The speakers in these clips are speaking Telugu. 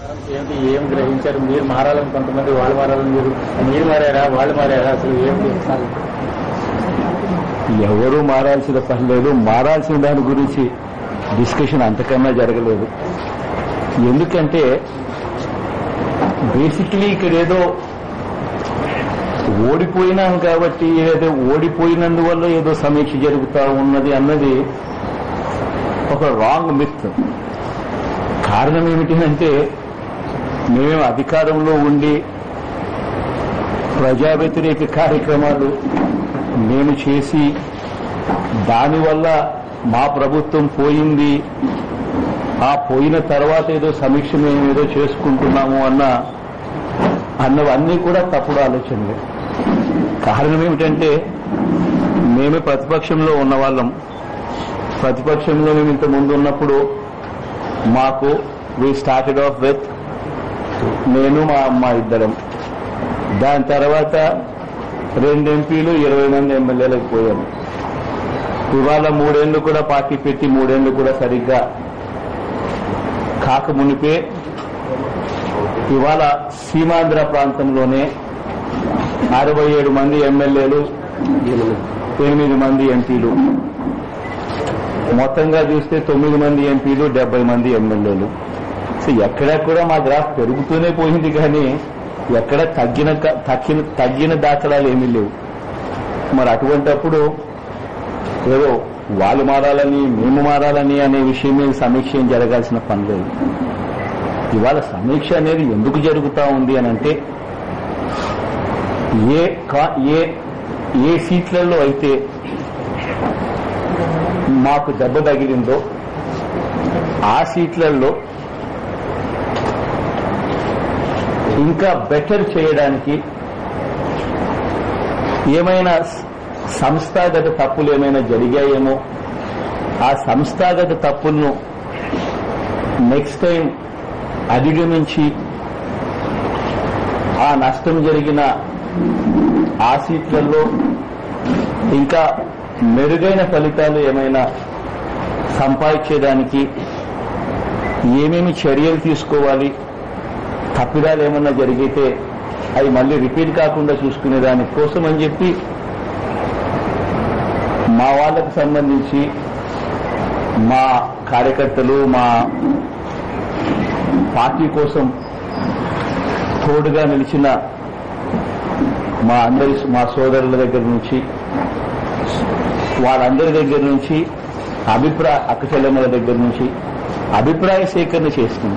ఏంటి ఏం గ్రహించారు మీరు మారాలని కొంతమంది వాళ్ళు మారాలని మీరు మీరు మారారా వాళ్ళు మారారా అసలు ఏంటి అసలు ఎవరు మారాల్సిన పని లేదు మారాల్సిన దాని గురించి డిస్కషన్ అంతకన్నా జరగలేదు ఎందుకంటే బేసిక్లీ ఇక్కడ ఏదో ఓడిపోయినాం కాబట్టి ఏదో ఓడిపోయినందువల్ల ఏదో సమీక్ష జరుగుతా ఉన్నది అన్నది ఒక రాంగ్ మిత్ కారణం ఏమిటి అంటే మేము అధికారంలో ఉండి ప్రజా వ్యతిరేక కార్యక్రమాలు మేము చేసి దానివల్ల మా ప్రభుత్వం పోయింది ఆ పోయిన తర్వాత ఏదో సమీక్ష మేము ఏదో చేసుకుంటున్నాము అన్న అన్నవన్నీ కూడా తప్పుడు ఆలోచనలే కారణం ఏమిటంటే మేమే ప్రతిపక్షంలో ఉన్నవాళ్ళం ప్రతిపక్షంలో మేము ఇంత ముందు ఉన్నప్పుడు మాకు వి స్టార్టెడ్ ఆఫ్ విత్ నేను మా అమ్మ ఇద్దరం దాని తర్వాత రెండు ఎంపీలు ఇరవై మంది ఎమ్మెల్యేలకు పోయాము ఇవాళ మూడేళ్లు కూడా పార్టీ పెట్టి మూడేళ్లు కూడా సరిగ్గా కాక మునిపే ఇవాళ సీమాంధ్ర ప్రాంతంలోనే అరవై ఏడు మంది ఎమ్మెల్యేలు ఎనిమిది మంది ఎంపీలు మొత్తంగా చూస్తే తొమ్మిది మంది ఎంపీలు డెబ్బై మంది ఎమ్మెల్యేలు సో ఎక్కడ కూడా మా గ్రాఫ్ పెరుగుతూనే పోయింది కానీ ఎక్కడ తగ్గిన క- తగ్గిన తగ్గిన దాఖలాలు ఏమీ లేవు మరి అటువంటప్పుడు ఏదో వాళ్ళు మారాలని మేము మారాలని అనే విషయం మీద సమీక్ష ఏం జరగాల్సిన పని లేదు ఇవాళ సమీక్ష అనేది ఎందుకు జరుగుతా ఉంది అని అంటే ఏ కా- ఏ ఏ సీట్లలో అయితే మాకు దెబ్బ తగిలిందో ఆ సీట్లలో ఇంకా బెటర్ చేయడానికి ఏమైనా స- సంస్థాగత తప్పులు ఏమైనా జరిగాయేమో ఆ సంస్థాగత తప్పులను నెక్స్ట్ టైం అధిగమించి ఆ నష్టం జరిగిన ఆ సీట్లలో ఇంకా మెరుగైన ఫలితాలు ఏమైనా సంపాదించేదానికి ఏమేమి చర్యలు తీసుకోవాలి తప్పిదాలు ఏమన్నా జరిగితే అవి మళ్ళీ రిపీట్ కాకుండా చూసుకునే దాని కోసం అని చెప్పి మా వాళ్ళకు సంబంధించి మా కార్యకర్తలు మా పార్టీ కోసం తోడుగా నిలిచిన మా అందరి మా సోదరుల దగ్గర నుంచి వాళ్ళందరి దగ్గర నుంచి అభిప్రాయ అక్కచెల్లెమ్మల దగ్గర నుంచి అభిప్రాయ సేకరణ చేస్తుంది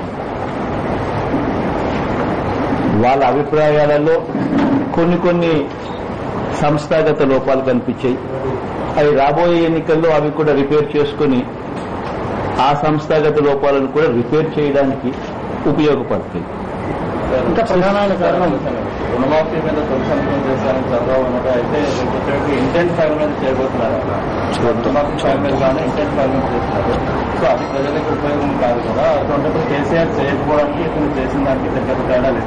వాళ్ళ అభిప్రాయాలలో కొన్ని కొన్ని సంస్థాగత లోపాలు కనిపించాయి అవి రాబోయే ఎన్నికల్లో అవి కూడా రిపేర్ చేసుకుని ఆ సంస్థాగత లోపాలను కూడా రిపేర్ చేయడానికి ఉపయోగపడతాయి ఇంకా ప్రధానమైన కారణం రుణమాఫీ మీద తొలి సంతకం చేశారని చంద్రబాబు నాయుడు అయితే వచ్చేటప్పుడు ఇంటెంట్ ఫైల్ మీద చేయబోతున్నారు రుణమాఫీ ఫైల్ మీద కానీ ఇంటెంట్ ఫైల్ మీద చేస్తున్నారు సో అది ప్రజలకు ఉపయోగం కాదు కదా అటువంటిప్పుడు కేసీఆర్ చేయకపోవడానికి ఇతను చేసిన దానికి దగ్గర తేడా లేదు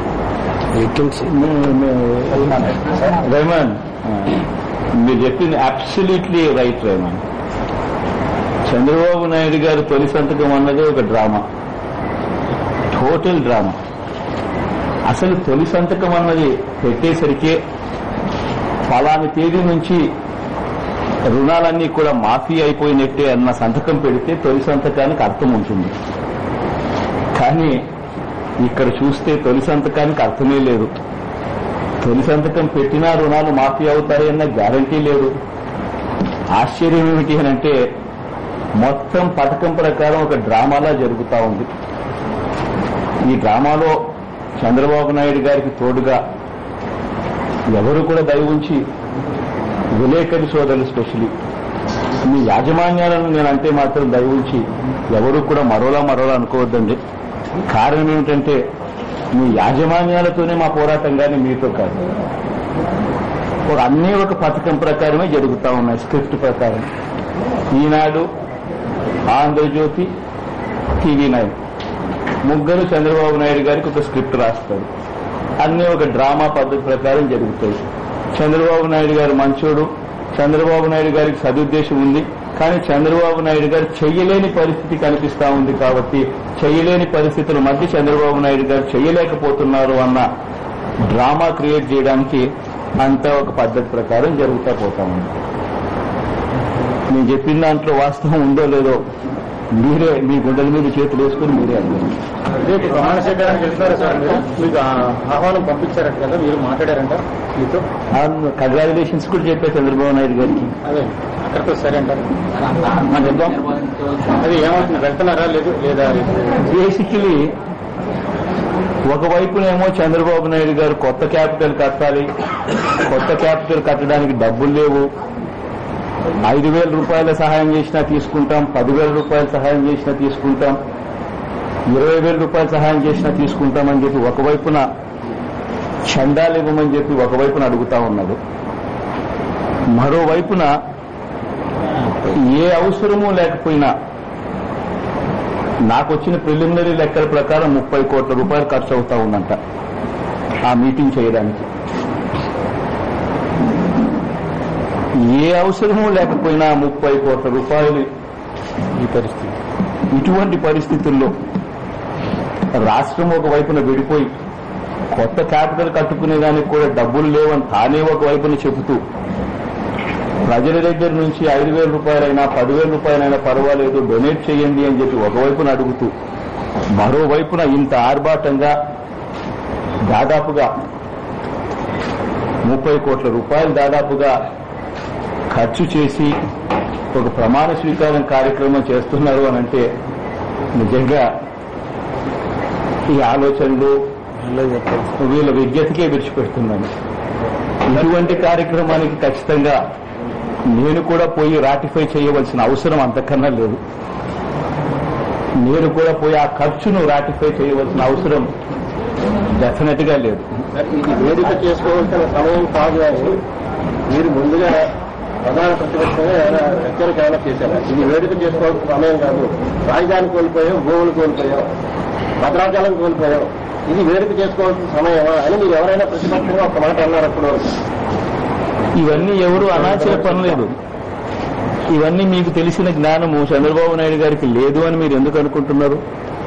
రైమాన్ మీరు చెప్పింది అబ్సల్యూట్లీ రైట్ రైమాన్ చంద్రబాబు నాయుడు గారు తొలి సంతకం అన్నది ఒక డ్రామా టోటల్ డ్రామా అసలు తొలి సంతకం అన్నది పెట్టేసరికి ఫలాని తేదీ నుంచి రుణాలన్నీ కూడా మాఫీ అయిపోయినట్టే అన్న సంతకం పెడితే తొలి సంతకానికి అర్థం ఉంటుంది కానీ ఇక్కడ చూస్తే తొలి సంతకానికి అర్థమే లేదు తొలి సంతకం పెట్టినా రుణాలు మాఫీ అవుతాయన్న గ్యారంటీ లేదు ఆశ్చర్యం ఏమిటి అని అంటే మొత్తం పథకం ప్రకారం ఒక డ్రామాలా జరుగుతా ఉంది ఈ డ్రామాలో చంద్రబాబు నాయుడు గారికి తోడుగా ఎవరు కూడా దయ ఉంచి విలేకరి సోదరులు స్పెషలీ మీ యాజమాన్యాలను నేను అంటే మాత్రం దయ ఉంచి ఎవరు కూడా మరోలా మరోలా అనుకోవద్దండి కారణం ఏమిటంటే మీ యాజమాన్యాలతోనే మా పోరాటం కానీ మీతో కాదు ఒక అన్నీ ఒక పథకం ప్రకారమే జరుగుతా ఉన్నాయి స్క్రిప్ట్ ప్రకారం ఈనాడు ఆంధ్రజ్యోతి టీవీ నైన్ ముగ్గురు చంద్రబాబు నాయుడు గారికి ఒక స్క్రిప్ట్ రాస్తారు అన్నీ ఒక డ్రామా పద్ధతి ప్రకారం జరుగుతాయి చంద్రబాబు నాయుడు గారు మంచోడు చంద్రబాబు నాయుడు గారికి సదుద్దేశం ఉంది కానీ చంద్రబాబు నాయుడు గారు చెయ్యలేని పరిస్థితి కనిపిస్తా ఉంది కాబట్టి చెయ్యలేని పరిస్థితుల మధ్య చంద్రబాబు నాయుడు గారు చెయ్యలేకపోతున్నారు అన్న డ్రామా క్రియేట్ చేయడానికి అంతా ఒక పద్ధతి ప్రకారం జరుగుతూ పోతా ఉంది నేను చెప్పిన దాంట్లో వాస్తవం ఉందో లేదో మీరే మీ గుండెల మీద చేతులు వేసుకుని మీరే అర్థం రేపు ప్రమాణ స్వీకారానికి వెళ్తారా సార్ మీరు మీకు ఆ- ఆహ్వానం పంపించారట కదా మీరు మాట్లాడారంట మీతో కంగ్రాచులేషన్స్ కూడా చెప్పే చంద్రబాబు నాయుడు గారికి అదే అక్కడితో సరే అంటారు మనం చెప్దాం అది ఏమవుతుంది వెళ్తున్నారా లేదు లేదా బేసికలీ ఒకవైపునేమో చంద్రబాబు నాయుడు గారు కొత్త క్యాపిటల్ కట్టాలి కొత్త క్యాపిటల్ కట్టడానికి డబ్బులు లేవు ఐదు వేల రూపాయల సహాయం చేసినా తీసుకుంటాం పదివేల రూపాయల సహాయం చేసినా తీసుకుంటాం ఇరవై వేల రూపాయల సహాయం చేసినా తీసుకుంటామని చెప్పి ఒకవైపున చందాలు ఇవ్వమని చెప్పి ఒకవైపున అడుగుతా ఉన్నాడు మరోవైపున ఏ అవసరమూ లేకపోయినా నాకు వచ్చిన ప్రిలిమినరీ లెక్కల ప్రకారం ముప్పై కోట్ల రూపాయలు ఖర్చు అవుతా ఉందంట ఆ మీటింగ్ చేయడానికి ఏ అవసరమూ లేకపోయినా ముప్పై కోట్ల రూపాయలు ఈ పరిస్థితి ఇటువంటి పరిస్థితుల్లో రాష్ట్రం ఒక వైపున విడిపోయి కొత్త క్యాపిటల్ కట్టుకునే దానికి కూడా డబ్బులు లేవని తానే ఒక వైపున చెబుతూ ప్రజల దగ్గర నుంచి ఐదు వేల రూపాయలైనా పదివేల రూపాయలైనా పర్వాలేదు డొనేట్ చేయండి అని చెప్పి ఒకవైపున అడుగుతూ మరోవైపున ఇంత ఆర్భాటంగా దాదాపుగా ముప్పై కోట్ల రూపాయలు దాదాపుగా ఖర్చు చేసి ఒక ప్రమాణ స్వీకారం కార్యక్రమం చేస్తున్నారు అని అంటే నిజంగా ఈ ఆలోచనలు వీళ్ళ విజ్ఞతకే విడిచిపెడుతున్నాను ఇటువంటి కార్యక్రమానికి ఖచ్చితంగా నేను కూడా పోయి రాటిఫై చేయవలసిన అవసరం అంతకన్నా లేదు నేను కూడా పోయి ఆ ఖర్చును రాటిఫై చేయవలసిన అవసరం డెఫినెట్ గా లేదు ఇది వేదిక చేసుకోవాల్సిన సమయం కాదు అని మీరు ముందుగా ప్రధాన ప్రతిపక్షంగా ఏమైనా హెచ్చరిక ఏమైనా చేశారా ఇది వేదిక చేసుకోవాల్సిన సమయం కాదు రాజధాని కోల్పోయాం భూములు కోల్పోయాం భద్రాచలం కోల్పోయాం ఇది వేదిక చేసుకోవాల్సిన సమయమా అని మీరు ఎవరైనా ప్రతిపక్షంగా ఒక మాట అన్నారు అప్పుడు ఇవన్నీ ఎవరు అనాచర పనలేదు ఇవన్నీ మీకు తెలిసిన జ్ఞానము చంద్రబాబు నాయుడు గారికి లేదు అని మీరు ఎందుకు అనుకుంటున్నారు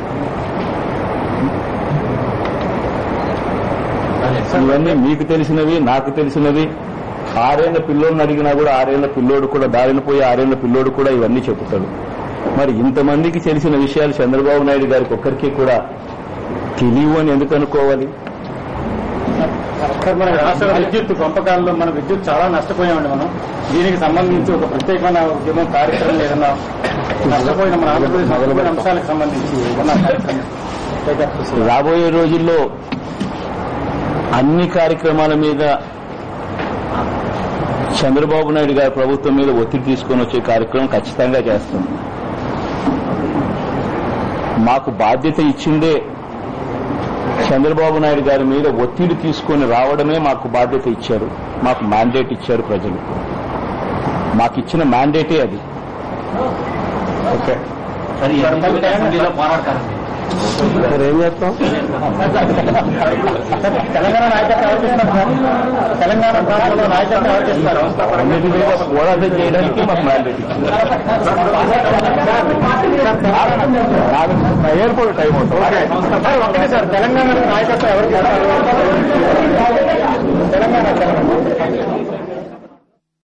ఇవన్నీ మీకు తెలిసినవి నాకు తెలిసినవి ఆరేళ్ల పిల్లోడిని అడిగినా కూడా ఆరేళ్ల పిల్లోడు కూడా దారిన పోయి ఆరేళ్ల పిల్లోడు కూడా ఇవన్నీ చెబుతాడు మరి ఇంతమందికి తెలిసిన విషయాలు చంద్రబాబు నాయుడు గారికి ఒక్కరికి కూడా తెలియవు అని ఎందుకు అనుకోవాలి సార్ మన రాష్ట్ర విద్యుత్ పంపకాల్లో మన విద్యుత్ చాలా నష్టపోయామండి మనం దీనికి సంబంధించి ఒక ప్రత్యేకమైన ఉద్యమం కార్యక్రమం ఏదన్నా నష్టపోయిన మన ఆంధ్రప్రదేశ్ నష్టపోయిన అంశాలకు సంబంధించి ఏదన్నా కార్యక్రమం రాబోయే రోజుల్లో అన్ని కార్యక్రమాల మీద చంద్రబాబు నాయుడు గారి ప్రభుత్వం మీద ఒత్తిడి తీసుకొని వచ్చే కార్యక్రమం ఖచ్చితంగా చేస్తాం మాకు బాధ్యత ఇచ్చిందే చంద్రబాబు నాయుడు గారి మీద ఒత్తిడి తీసుకొని రావడమే మాకు బాధ్యత ఇచ్చారు మాకు మ్యాండేట్ ఇచ్చారు ప్రజలు మాకు ఇచ్చిన మ్యాండేటే అది ఓకే మరి ఏం చేస్తాం తెలంగాణ నాయకత్వం ఎవరు చేస్తారు సార్ తెలంగాణ ప్రాంతంలో నాయకత్వం ఎవరు చేస్తారు అన్నిటి మీద పోరాటం చేయడానికి మాకు మ్యాండేట్ ఇచ్చారు ఎయిర్పోర్ట్ టైం అవుతుంది సార్, ఒక్కటే సార్ తెలంగాణ నాయకత్వం ఎవరు చేస్తారు తెలంగాణ తెలంగాణ